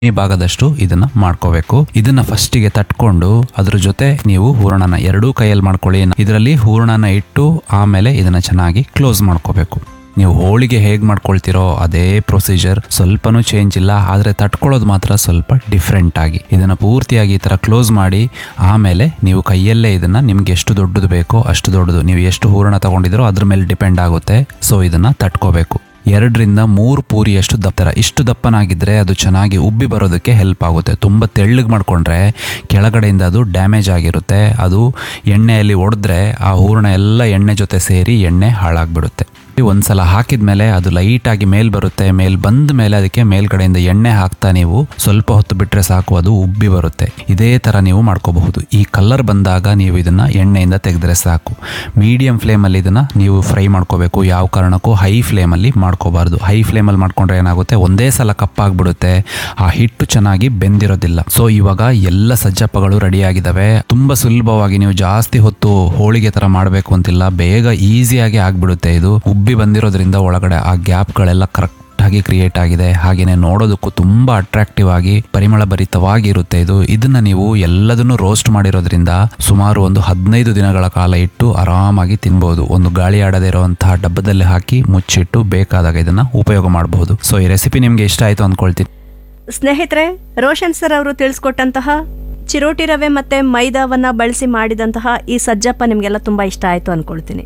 ಈ ಭಾಗದಷ್ಟು ಇದನ್ನ ಮಾಡ್ಕೋಬೇಕು ಇದನ್ನ ಫಸ್ಟಿಗೆ ತಟ್ಕೊಂಡು ಅದ್ರ ಜೊತೆ ನೀವು ಹೂರಣನ ಎರಡೂ ಕೈಯಲ್ಲಿ ಮಾಡ್ಕೊಳ್ಳಿ ಇದರಲ್ಲಿ ಹೂರಣನ ಇಟ್ಟು ಆಮೇಲೆ ಇದನ್ನ ಚೆನ್ನಾಗಿ ಕ್ಲೋಸ್ ಮಾಡ್ಕೋಬೇಕು ನೀವು ಹೋಳಿಗೆ ಹೇಗೆ ಮಾಡ್ಕೊಳ್ತಿರೋ ಅದೇ ಪ್ರೊಸೀಜರ್ ಸ್ವಲ್ಪನೂ ಚೇಂಜ್ ಇಲ್ಲ ಆದರೆ ತಟ್ಕೊಳ್ಳೋದು ಮಾತ್ರ ಸ್ವಲ್ಪ ಡಿಫ್ರೆಂಟ್ ಆಗಿ ಇದನ್ನು ಪೂರ್ತಿಯಾಗಿ ಈ ಥರ ಕ್ಲೋಸ್ ಮಾಡಿ ಆಮೇಲೆ ನೀವು ಕೈಯಲ್ಲೇ ಇದನ್ನು ನಿಮ್ಗೆ ಎಷ್ಟು ದೊಡ್ಡದು ಬೇಕೋ ಅಷ್ಟು ದೊಡ್ಡದು ನೀವು ಎಷ್ಟು ಹೂರಣ ತಗೊಂಡಿದ್ದೀರೋ ಅದ್ರ ಮೇಲೆ ಡಿಪೆಂಡ್ ಆಗುತ್ತೆ ಸೊ ಇದನ್ನು ತಟ್ಕೋಬೇಕು ಎರಡರಿಂದ ಮೂರು ಪೂರಿಯಷ್ಟು ದಪ್ತರ ಇಷ್ಟು ದಪ್ಪನಾಗಿದ್ದರೆ ಅದು ಚೆನ್ನಾಗಿ ಉಬ್ಬಿ ಬರೋದಕ್ಕೆ ಹೆಲ್ಪ್ ಆಗುತ್ತೆ ತುಂಬ ತೆಳ್ಳಗೆ ಮಾಡ್ಕೊಂಡ್ರೆ ಕೆಳಗಡೆಯಿಂದ ಅದು ಡ್ಯಾಮೇಜ್ ಆಗಿರುತ್ತೆ ಅದು ಎಣ್ಣೆಯಲ್ಲಿ ಒಡೆದ್ರೆ ಆ ಹೂರಣ ಎಲ್ಲ ಎಣ್ಣೆ ಜೊತೆ ಸೇರಿ ಎಣ್ಣೆ ಹಾಳಾಗ್ಬಿಡುತ್ತೆ ಒಂದ್ಸಲ ಹಾಕಿದ್ಮೇಲೆ ಅದು ಲೈಟಾಗಿ ಮೇಲ್ ಬರುತ್ತೆ ಮೇಲ್ ಬಂದ ಮೇಲೆ ಅದಕ್ಕೆ ಮೇಲ್ಗಡೆಯಿಂದ ಎಣ್ಣೆ ಹಾಕ್ತಾ ನೀವು ಸ್ವಲ್ಪ ಹೊತ್ತು ಬಿಟ್ರೆ ಸಾಕು ಅದು ಉಬ್ಬಿ ಬರುತ್ತೆ ಇದೇ ತರ ನೀವು ಮಾಡ್ಕೋಬಹುದು ಈ ಕಲರ್ ಬಂದಾಗ ನೀವು ಇದನ್ನ ಎಣ್ಣೆಯಿಂದ ತೆಗೆದ್ರೆ ಸಾಕು ಮೀಡಿಯಂ ಫ್ಲೇಮಲ್ಲಿ ಇದನ್ನ ನೀವು ಫ್ರೈ ಮಾಡ್ಕೋಬೇಕು ಯಾವ ಕಾರಣಕ್ಕೂ ಹೈ ಫ್ಲೇಮಲ್ಲಿ ಮಾಡ್ಕೋಬಾರ್ದು ಹೈ ಫ್ಲೇಮಲ್ಲಿ ಮಾಡ್ಕೊಂಡ್ರೆ ಏನಾಗುತ್ತೆ ಒಂದೇ ಸಲ ಕಪ್ಪಾಗ್ಬಿಡುತ್ತೆ ಆ ಹಿಟ್ಟು ಚೆನ್ನಾಗಿ ಬೆಂದಿರೋದಿಲ್ಲ ಸೊ ಇವಾಗ ಎಲ್ಲ ಸಜ್ಜಪ್ಪಗಳು ರೆಡಿ ಆಗಿದಾವೆ ತುಂಬಾ ಸುಲಭವಾಗಿ ನೀವು ಜಾಸ್ತಿ ಹೊತ್ತು ಹೋಳಿಗೆ ತರ ಮಾಡಬೇಕು ಅಂತಿಲ್ಲ ಬೇಗ ಈಸಿಯಾಗಿ ಆಗ್ಬಿಡುತ್ತೆ ಇದು ಉಬ್ಬಿ ಬಂದಿರೋದ್ರಿಂದ ಒಳಗಡೆ ಆ ಗ್ಯಾಪ್ಗಳೆಲ್ಲ ಕರೆಕ್ಟ್ ಆಗಿ ಕ್ರಿಯೇಟ್ ಆಗಿದೆ ಹಾಗೇನೆ ನೋಡೋದಕ್ಕೂ ತುಂಬಾ ಅಟ್ರಾಕ್ಟಿವ್ ಆಗಿ ಪರಿಮಳ ಭರಿತವಾಗಿ ಇರುತ್ತೆ ಇದು ಇದನ್ನ ನೀವು ಎಲ್ಲದನ್ನು ರೋಸ್ಟ್ ಮಾಡಿರೋದ್ರಿಂದ ಸುಮಾರು ಒಂದು ಹದಿನೈದು ದಿನಗಳ ಕಾಲ ಇಟ್ಟು ಆರಾಮಾಗಿ ತಿನ್ಬಹುದು ಒಂದು ಗಾಳಿ ಆಡದೇ ಇರುವಂತಹ ಡಬ್ಬದಲ್ಲಿ ಹಾಕಿ ಮುಚ್ಚಿಟ್ಟು ಬೇಕಾದಾಗ ಇದನ್ನ ಉಪಯೋಗ ಮಾಡಬಹುದು ಸೊ ಈ ರೆಸಿಪಿ ನಿಮ್ಗೆ ಇಷ್ಟ ಆಯ್ತು ಅಂದ್ಕೊಳ್ತೀನಿ ಸ್ನೇಹಿತರೆ ರೋಷನ್ ಸರ್ ಅವರು ತಿಳಿಸ್ಕೊಟ್ಟಂತಹ ಚಿರೋಟಿ ರವೆ ಮತ್ತೆ ಮೈದಾವನ್ನ ಬಳಸಿ ಮಾಡಿದಂತಹ ಈ ಸಜ್ಜಪ್ಪ ನಿಮಗೆಲ್ಲ ತುಂಬಾ ಇಷ್ಟ ಆಯ್ತು ಅನ್ಕೊಳ್ತೀನಿ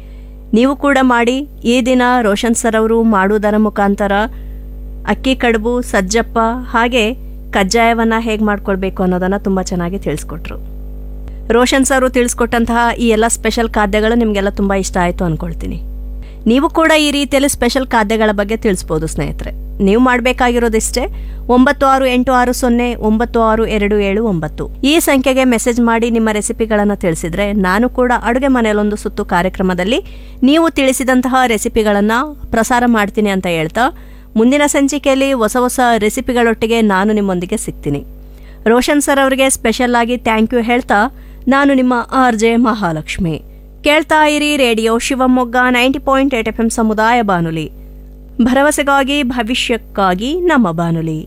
ನೀವು ಕೂಡ ಮಾಡಿ ಈ ದಿನ ರೋಷನ್ ಸರ್ ಅವರು ಮಾಡುವುದರ ಮುಖಾಂತರ ಅಕ್ಕಿ ಕಡುಬು ಸಜ್ಜಪ್ಪ ಹಾಗೆ ಕಜ್ಜಾಯವನ್ನ ಹೇಗೆ ಮಾಡ್ಕೊಳ್ಬೇಕು ಅನ್ನೋದನ್ನ ತುಂಬಾ ಚೆನ್ನಾಗಿ ತಿಳಿಸ್ಕೊಟ್ರು ರೋಷನ್ ಸರ್ ಅವರು ತಿಳಿಸ್ಕೊಟ್ಟಂತಹ ಈ ಎಲ್ಲ ಸ್ಪೆಷಲ್ ಖಾದ್ಯಗಳು ನಿಮಗೆಲ್ಲ ತುಂಬಾ ಇಷ್ಟ ಆಯ್ತು ಅನ್ಕೊಳ್ತೀನಿ ನೀವು ಕೂಡ ಈ ರೀತಿಯಲ್ಲಿ ಸ್ಪೆಷಲ್ ಖಾದ್ಯಗಳ ಬಗ್ಗೆ ತಿಳಿಸ್ಬೋದು ಸ್ನೇಹಿತರೆ ನೀವು ಮಾಡಬೇಕಾಗಿರೋದಿಷ್ಟೇ ಒಂಬತ್ತು ಆರು ಎಂಟು ಆರು ಸೊನ್ನೆ ಒಂಬತ್ತು ಆರು ಎರಡು ಏಳು ಒಂಬತ್ತು ಈ ಸಂಖ್ಯೆಗೆ ಮೆಸೇಜ್ ಮಾಡಿ ನಿಮ್ಮ ರೆಸಿಪಿಗಳನ್ನು ತಿಳಿಸಿದ್ರೆ ನಾನು ಕೂಡ ಅಡುಗೆ ಮನೆಯಲ್ಲೊಂದು ಸುತ್ತು ಕಾರ್ಯಕ್ರಮದಲ್ಲಿ ನೀವು ತಿಳಿಸಿದಂತಹ ರೆಸಿಪಿಗಳನ್ನು ಪ್ರಸಾರ ಮಾಡ್ತೀನಿ ಅಂತ ಹೇಳ್ತಾ ಮುಂದಿನ ಸಂಚಿಕೆಯಲ್ಲಿ ಹೊಸ ಹೊಸ ರೆಸಿಪಿಗಳೊಟ್ಟಿಗೆ ನಾನು ನಿಮ್ಮೊಂದಿಗೆ ಸಿಗ್ತೀನಿ ರೋಷನ್ ಸರ್ ಅವರಿಗೆ ಸ್ಪೆಷಲ್ ಆಗಿ ಥ್ಯಾಂಕ್ ಯು ಹೇಳ್ತಾ ನಾನು ನಿಮ್ಮ ಆರ್ ಜೆ ಮಹಾಲಕ್ಷ್ಮಿ ಕೇಳ್ತಾ ಇರಿ radio Shivamogga ninety point eight F M ಸಮುದಾಯ ಬಾನುಲಿ ಭರವಸೆಗಾಗಿ ಭವಿಷ್ಯಕ್ಕಾಗಿ ನಮ್ಮ ಬಾನುಲಿ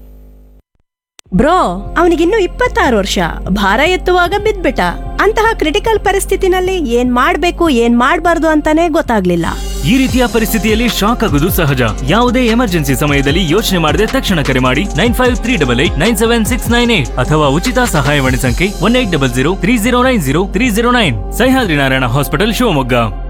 ಬ್ರೋ ಅವನಿಗಿನ್ನು ಇಪ್ಪತ್ತಾರು ವರ್ಷ ಭಾರ ಎತ್ತುವಾಗ ಬಿದ್ಬಿಟ್ಟ ಅಂತಹ ಕ್ರಿಟಿಕಲ್ ಪರಿಸ್ಥಿತಿನಲ್ಲಿ ಏನ್ ಮಾಡ್ಬೇಕು ಏನ್ ಮಾಡ್ಬಾರ್ದು ಅಂತಾನೆ ಗೊತ್ತಾಗ್ಲಿಲ್ಲ ಈ ರೀತಿಯ ಪರಿಸ್ಥಿತಿಯಲ್ಲಿ ಶಾಕ್ ಆಗುವುದು ಸಹಜ ಯಾವುದೇ ಎಮರ್ಜೆನ್ಸಿ ಸಮಯದಲ್ಲಿ ಯೋಚನೆ ಮಾಡದೆ ತಕ್ಷಣ ಕರೆ ಮಾಡಿ nine five three double eight nine seven six nine eight ಅಥವಾ ಉಚಿತ ಸಹಾಯವಾಣಿ ಸಂಖ್ಯೆ one eight double zero three zero nine zero three zero nine Sahyadri Narayana hospital Shivamogga